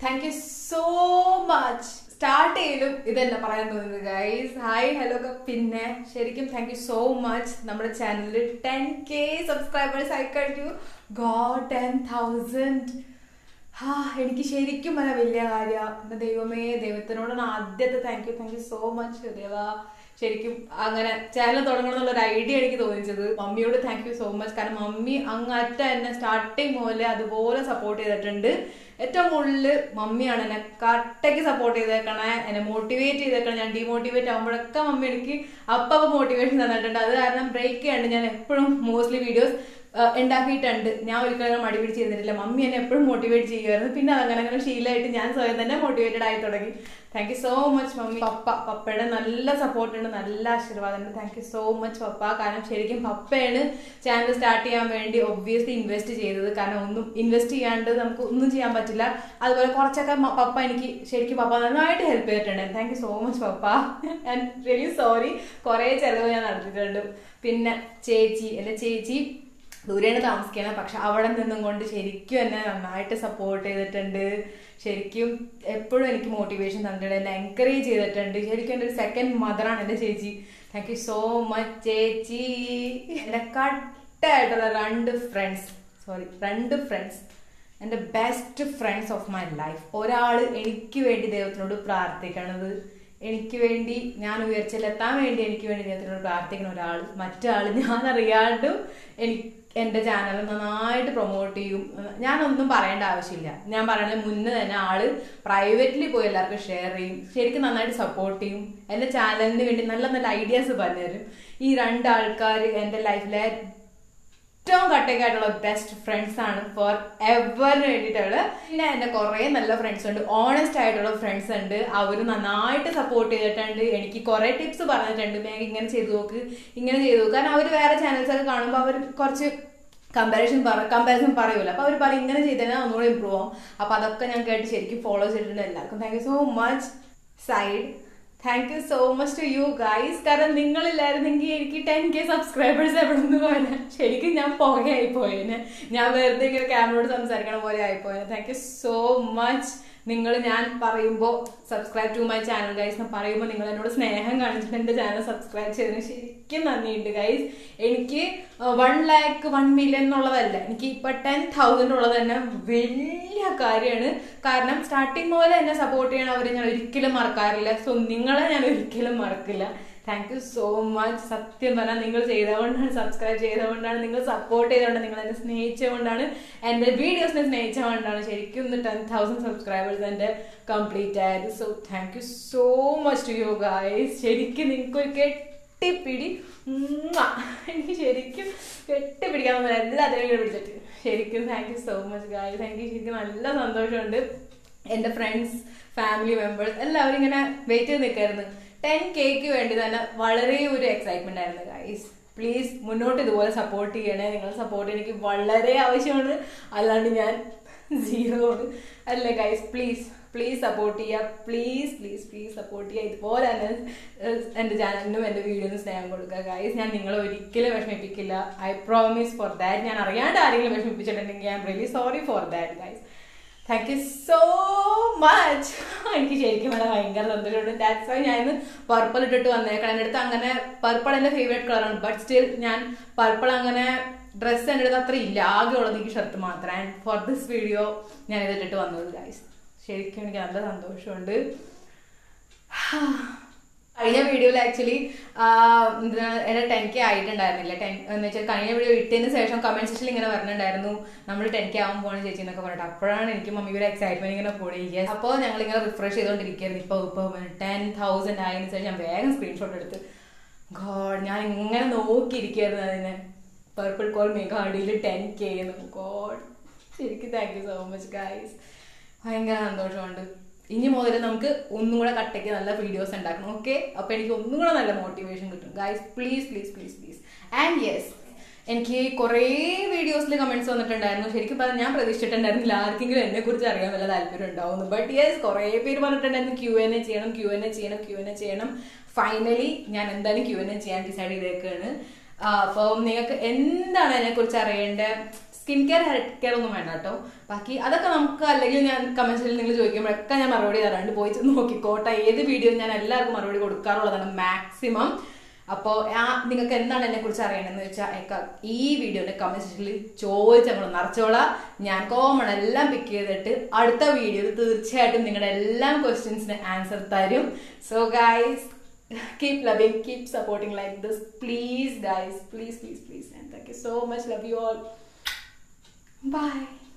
Thank you so much start ചെയ്യലും ഇതല്ല പറയാൻ തോന്നുന്നത് ഗൈസ് ഹായ് ഹലോ പിന്നെ ശരിക്കും താങ്ക് യു സോ മച്ച് നമ്മുടെ ചാനലിൽ ടെൻ കെ സബ്സ്ക്രൈബേഴ്സ് ആയി കഴിഞ്ഞു ഗോഡ് ടെൻ തൗസൻഡ് ഹാ എനിക്ക് ശരിക്കും വളരെ വലിയ കാര്യം എന്റെ ദൈവമേ ദൈവത്തിനോടാണ് ആദ്യത്തെ thank you thank you so much ദേവാ ശരിക്കും അങ്ങനെ ചാനൽ തുടങ്ങണം എന്നുള്ള ഒരു ഐഡിയ എനിക്ക് തോന്നിച്ചത് മമ്മിയോട് താങ്ക് യു സോ മച്ച് കാരണം മമ്മി അങ്ങറ്റ എന്നെ സ്റ്റാർട്ടിങ് മുതലേ അതുപോലെ സപ്പോർട്ട് ചെയ്തിട്ടുണ്ട് ഏറ്റവും കൂടുതൽ മമ്മിയാണ് എന്നെ കട്ടയ്ക്ക് സപ്പോർട്ട് ചെയ്തേക്കണേ എന്നെ മോട്ടിവേറ്റ് ചെയ്തേക്കണേ ഞാൻ ഡിമോട്ടിവേറ്റ് ആകുമ്പോഴൊക്കെ മമ്മി എനിക്ക് അപ്പം മോട്ടിവേഷൻ തന്നിട്ടുണ്ട് അത് കാരണം ബ്രേക്ക് ചെയ്യാണ്ട് ഞാൻ എപ്പോഴും മോസ്റ്റ്ലി വീഡിയോസ് ഉണ്ടാക്കിയിട്ടുണ്ട് ഞാൻ ഒരിക്കലും മടി പിടിച്ച് ചെയ്തിട്ടില്ല മമ്മി എന്നെ എപ്പോഴും മോട്ടിവേറ്റ് ചെയ്യുമായിരുന്നു പിന്നെ അതങ്ങനെ അങ്ങനെ ശീലമായിട്ട് ഞാൻ സ്വയം തന്നെ മോട്ടിവേറ്റഡ് ആയി തുടങ്ങി thank you so much mummy papa പപ്പയുടെ നല്ല സപ്പോർട്ട് ഉണ്ട് നല്ല ആശീർവാദം ഉണ്ട് thank you so much papa കാരണം ശരിക്കും പപ്പയാണ് ചാനൽ സ്റ്റാർട്ട് ചെയ്യാൻ വേണ്ടി ഒബ്വിയസ്ലി ഇൻവെസ്റ്റ് ചെയ്തത് കാരണം ഒന്നും ഇൻവെസ്റ്റ് ചെയ്യാണ്ട് നമുക്ക് ഒന്നും ചെയ്യാൻ പറ്റില്ല അതുപോലെ കുറച്ചൊക്കെ മ- പപ്പ എനിക്ക് ശരിക്കും പപ്പ നന്നായിട്ട് ഹെൽപ്പ് ചെയ്തിട്ടുണ്ട് thank you so much papa and really sorry കുറേ ചിലവ് ഞാൻ നടത്തിയിട്ടുണ്ട് പിന്നെ ചേച്ചി എൻ്റെ ചേച്ചി ദൂരെയാണ് താമസിക്കുന്നത് പക്ഷെ അവിടെ നിന്നും കൊണ്ട് ശരിക്കും എന്നെ നന്നായിട്ട് സപ്പോർട്ട് ചെയ്തിട്ടുണ്ട് ശരിക്കും എപ്പോഴും എനിക്ക് മോട്ടിവേഷൻ തന്നിട്ടുണ്ട് എന്നെ എൻകറേജ് ചെയ്തിട്ടുണ്ട് ശരിക്കും എൻ്റെ ഒരു സെക്കൻഡ് മദറാണ് എൻ്റെ ചേച്ചി താങ്ക് യു സോ മച്ച് ചേച്ചി എൻ്റെ കട്ടായിട്ടുള്ള രണ്ട് ഫ്രണ്ട്സ് സോറി രണ്ട് ഫ്രണ്ട്സ് എൻ്റെ best friends of my life ഒരാൾ എനിക്ക് വേണ്ടി ദൈവത്തിനോട് പ്രാർത്ഥിക്കണത് എനിക്ക് വേണ്ടി ഞാൻ ഉയർച്ചയിലെത്താൻ വേണ്ടി എനിക്ക് വേണ്ടി ദൈവത്തിനോട് പ്രാർത്ഥിക്കുന്ന ഒരാൾ മറ്റാൾ ഞാൻ അറിയാണ്ടും എനിക്ക് എൻ്റെ ചാനൽ നന്നായിട്ട് പ്രൊമോട്ട് ചെയ്യും ഞാനൊന്നും പറയേണ്ട ആവശ്യമില്ല ഞാൻ പറയണത് മുന്നേ തന്നെ ആള് പ്രൈവറ്റ്ലി പോയി എല്ലാവർക്കും ഷെയർ ചെയ്യും ശരിക്കും നന്നായിട്ട് സപ്പോർട്ട് ചെയ്യും എൻ്റെ ചാനലിന് വേണ്ടി നല്ല നല്ല ഐഡിയാസ് പറഞ്ഞുതരും ഈ രണ്ട് ആൾക്കാർ എൻ്റെ ലൈഫിലെ ഏറ്റവും കട്ടക്കായിട്ടുള്ള ബെസ്റ്റ് ഫ്രണ്ട്സ് ആണ് ഫോർ എവറിന് വേണ്ടിയിട്ടുള്ള പിന്നെ എന്റെ കുറെ നല്ല ഫ്രണ്ട്സ് ഉണ്ട് ഓണസ്റ്റ് ആയിട്ടുള്ള ഫ്രണ്ട്സ് ഉണ്ട് അവർ നന്നായിട്ട് സപ്പോർട്ട് ചെയ്തിട്ടുണ്ട് എനിക്ക് കുറെ ടിപ്സ് പറഞ്ഞിട്ടുണ്ട് മേഘ ഇങ്ങനെ ചെയ്തു നോക്ക് ഇങ്ങനെ ചെയ്തു നോക്ക് കാരണം അവർ വേറെ ചാനൽസ് ഒക്കെ കാണുമ്പോൾ അവർ കുറച്ച് കമ്പാരിസൺ പറ കമ്പാരിസൺ പറയൂല അപ്പൊ അവർ പറയും ഇങ്ങനെ ചെയ്താൽ ഒന്നുകൂടെ ഇമ്പ്രൂവ് ആവും അപ്പൊ അതൊക്കെ ഞാൻ കേട്ട് ശരിക്കും ഫോളോ ചെയ്തിട്ടുണ്ട് എല്ലാവർക്കും thank you so much side thank you so much to you guys കാരണം നിങ്ങളില്ലായിരുന്നെങ്കിൽ എനിക്ക് ടെൻ കെ സബ്സ്ക്രൈബേഴ്സ് എവിടെ നിന്ന് പോയാൽ ശരിക്കും ഞാൻ പുകയായി പോയേനെ ഞാൻ വെറുതെ ഇങ്ങനെ ക്യാമറയോട് സംസാരിക്കണ പോലെ ആയിപ്പോയേനെ താങ്ക് യു സോ മച്ച് നിങ്ങൾ ഞാൻ പറയുമ്പോൾ subscribe to my channel guys എന്ന് പറയുമ്പോൾ നിങ്ങൾ എന്നോട് സ്നേഹം കാണിച്ചിട്ട് എൻ്റെ ചാനൽ സബ്സ്ക്രൈബ് ചെയ്തതിന് ശരിക്കും നന്ദിയുണ്ട് ഗൈസ് എനിക്ക് വൺ ലാക്ക് വൺ മില്യൺ എന്നുള്ളതല്ല എനിക്ക് ഇപ്പൊ ടെൻ തൗസൻഡ് ഉള്ളത് തന്നെ വലിയ കാര്യമാണ് കാരണം സ്റ്റാർട്ടിങ് മുതൽ എന്നെ സപ്പോർട്ട് ചെയ്യണ അവരെ ഞാൻ ഒരിക്കലും മറക്കാറില്ല സോ നിങ്ങളെ ഞാൻ ഒരിക്കലും മറക്കില്ല താങ്ക് യു സോ മച്ച് സത്യം പറഞ്ഞാൽ നിങ്ങൾ ചെയ്തുകൊണ്ടാണ് സബ്സ്ക്രൈബ് ചെയ്തുകൊണ്ടാണ് നിങ്ങൾ സപ്പോർട്ട് ചെയ്തുകൊണ്ട് നിങ്ങൾ എന്നെ സ്നേഹിച്ചുകൊണ്ടാണ് എൻ്റെ വീഡിയോസിനെ സ്നേഹിച്ചുകൊണ്ടാണ് ശരിക്കും ഇന്ന് ടെൻ തൗസൻഡ് സബ്സ്ക്രൈബേഴ്സ് എൻ്റെ കംപ്ലീറ്റ് ആയത് so thank you so much to you guys ശരിക്കും നിങ്ങൾക്കൊരു കെട്ടിപ്പിടി ഉമ്മാ. എനിക്ക് ശരിക്കും കെട്ടിപ്പിടിക്കാൻ പറ്റില്ല എല്ലാത്തിനും ഇങ്ങനെ പിടിച്ചിട്ട് ശരിക്കും thank you so much guys എനിക്ക് ശരിക്കും നല്ല സന്തോഷമുണ്ട് എൻ്റെ ഫ്രണ്ട്സ് ഫാമിലി മെമ്പേഴ്സ് എല്ലാവരും ഇങ്ങനെ വെയിറ്റ് ചെയ്ത് നിൽക്കായിരുന്നു ടെൻ കേക്ക് വേണ്ടി തന്നെ വളരെ ഒരു എക്സൈറ്റ്മെന്റ് ആയിരുന്നു ഗൈസ് പ്ലീസ് മുന്നോട്ട് ഇതുപോലെ സപ്പോർട്ട് ചെയ്യണേ നിങ്ങളുടെ സപ്പോർട്ട് എനിക്ക് വളരെ ആവശ്യമാണ് അല്ലാണ്ട് ഞാൻ സീറോ ആണ് അല്ലേ ഗൈസ് പ്ലീസ് പ്ലീസ് സപ്പോർട്ട് ചെയ്യുക പ്ലീസ് പ്ലീസ് പ്ലീസ് സപ്പോർട്ട് ചെയ്യുക ഇതുപോലെ തന്നെ ഏഹ്, എൻ്റെ ചാനലിനും എൻ്റെ വീഡിയോനും സ്നേഹം കൊടുക്കുക ഗൈസ് ഞാൻ നിങ്ങളെ ഒരിക്കലും വിഷമിപ്പിക്കില്ല ഐ പ്രോമിസ് ഫോർ ദാറ്റ് ഞാൻ അറിയാണ്ട് ആരെങ്കിലും വിഷമിപ്പിച്ചിട്ടുണ്ടെങ്കിൽ I'm really sorry for that guys thank you so much എനിക്ക് ശരിക്കും വളരെ ഭയങ്കര സന്തോഷമുണ്ട് ദാറ്റ്സ് വൈ ഞാൻ ഇന്ന് പർപ്പിൾ ഇട്ടിട്ട് വന്നേക്കണം എൻ്റെ അടുത്ത് അങ്ങനെ പർപ്പിൾ എൻ്റെ ഫേവറേറ്റ് കളറാണ് ബട്ട് സ്റ്റിൽ ഞാൻ പർപ്പിൾ അങ്ങനെ ഡ്രസ്സ് എൻ്റെ അടുത്ത് അത്ര ഇല്ല ആകെ ഉള്ളത് എനിക്ക് ഷർട്ട് മാത്രം ആൻഡ് ഫോർ ദിസ് വീഡിയോ ഞാൻ ഇതിട്ടിട്ട് വന്നത് ഗൈസ് ശരിക്കും എനിക്ക് നല്ല സന്തോഷമുണ്ട് കഴിഞ്ഞ വീഡിയോയിൽ ആക്ച്വലി എന്റെ ടെൻ കെ ആയിട്ടുണ്ടായിരുന്നില്ല ടെൻ എന്ന് വെച്ചാൽ കഴിഞ്ഞ വീഡിയോ ഇട്ടതിന് ശേഷം കമന്റ് സെക്ഷനിൽ ഇങ്ങനെ പറഞ്ഞിട്ടുണ്ടായിരുന്നു നമ്മൾ ടെൻ കെ ആവാൻ പോകണം ചേച്ചി എന്നൊക്കെ പറഞ്ഞിട്ട് അപ്പോഴാണ് എനിക്ക് മമ്മി ഒരു എക്സൈറ്റ്മെന്റ് ഇങ്ങനെ കൂടി അപ്പോൾ ഞങ്ങൾ ഇങ്ങനെ റിഫ്രഷ് ചെയ്തുകൊണ്ടിരിക്കുകയായിരുന്നു ഇപ്പോൾ ഇപ്പോൾ ടെൻ തൗസൻഡ് ആയതിനു ശേഷം ഞാൻ വേഗം സ്ക്രീൻഷോട്ട് എടുത്ത് ഗോഡ് ഞാൻ ഇങ്ങനെ നോക്കിയിരിക്കുകയായിരുന്നു അതിനെ പർപ്പിൾ കോൾ മെഗാഡിയിൽ ടെൻ കെ ഗോഡ് ശരിക്കും thank you so much guys ഭയങ്കര സന്തോഷമുണ്ട് ഇനി മുതൽ നമുക്ക് ഒന്നും കൂടെ കട്ടയ്ക്ക് നല്ല വീഡിയോസ് ഉണ്ടാക്കണം ഓക്കെ അപ്പൊ എനിക്ക് ഒന്നും കൂടെ നല്ല മോട്ടിവേഷൻ കിട്ടും guys please please please please and yes എനിക്ക് കുറേ വീഡിയോസിൽ കമന്റ്സ് വന്നിട്ടുണ്ടായിരുന്നു ശരിക്കും പറഞ്ഞാൽ ഞാൻ പ്രതീക്ഷിച്ചിട്ടുണ്ടായിരുന്നില്ല ആർക്കെങ്കിലും എന്നെ കുറിച്ച് അറിയാൻ വല്ല താല്പര്യം ഉണ്ടാവുന്നു ബട്ട് യെസ് കുറേ പേര് പറഞ്ഞിട്ടുണ്ടായിരുന്നു ക്യു എൻ എ ചെയ്യണം ക്യു എൻ എ ചെയ്യണം ക്യു എൻ എ ചെയ്യണം ഫൈനലി ഞാൻ എന്തായാലും ക്യു എൻ എ ചെയ്യാൻ ഡിസൈഡ് ചെയ്തേക്കാണ് അപ്പം നിങ്ങൾക്ക് എന്താണ് അതിനെക്കുറിച്ച് അറിയേണ്ടത് സ്കിൻ കെയർ ഹെയർ കെയർ ഒന്നും വേണ്ട കേട്ടോ ബാക്കി അതൊക്കെ നമുക്ക് അല്ലെങ്കിൽ ഞാൻ കമന്റ്സിൽ നിങ്ങൾ ചോദിക്കുമ്പോഴൊക്കെ ഞാൻ മറുപടി തരാറുണ്ട് പോയി ചെന്ന് നോക്കിക്കോട്ടെ ഏത് വീഡിയോ ഞാൻ എല്ലാവർക്കും മറുപടി കൊടുക്കാറുള്ളതാണ് മാക്സിമം അപ്പോൾ ആ നിങ്ങൾക്ക് എന്താണ് എന്നെ കുറിച്ച് അറിയണമെന്ന് വെച്ചാൽ ഒക്കെ ഈ വീഡിയോന്റെ കമന്റ് സെക്ഷനിൽ ചോദിച്ച് നമ്മൾ നിറച്ചോളാം ഞാൻ കോമൺ എല്ലാം പിക്ക് ചെയ്തിട്ട് അടുത്ത വീഡിയോയിൽ തീർച്ചയായിട്ടും നിങ്ങളുടെ എല്ലാ ക്വസ്റ്റ്യൻസിന് ആൻസർ തരും so guys keep loving keep supporting like this please guys please please please and thank you so much love you all by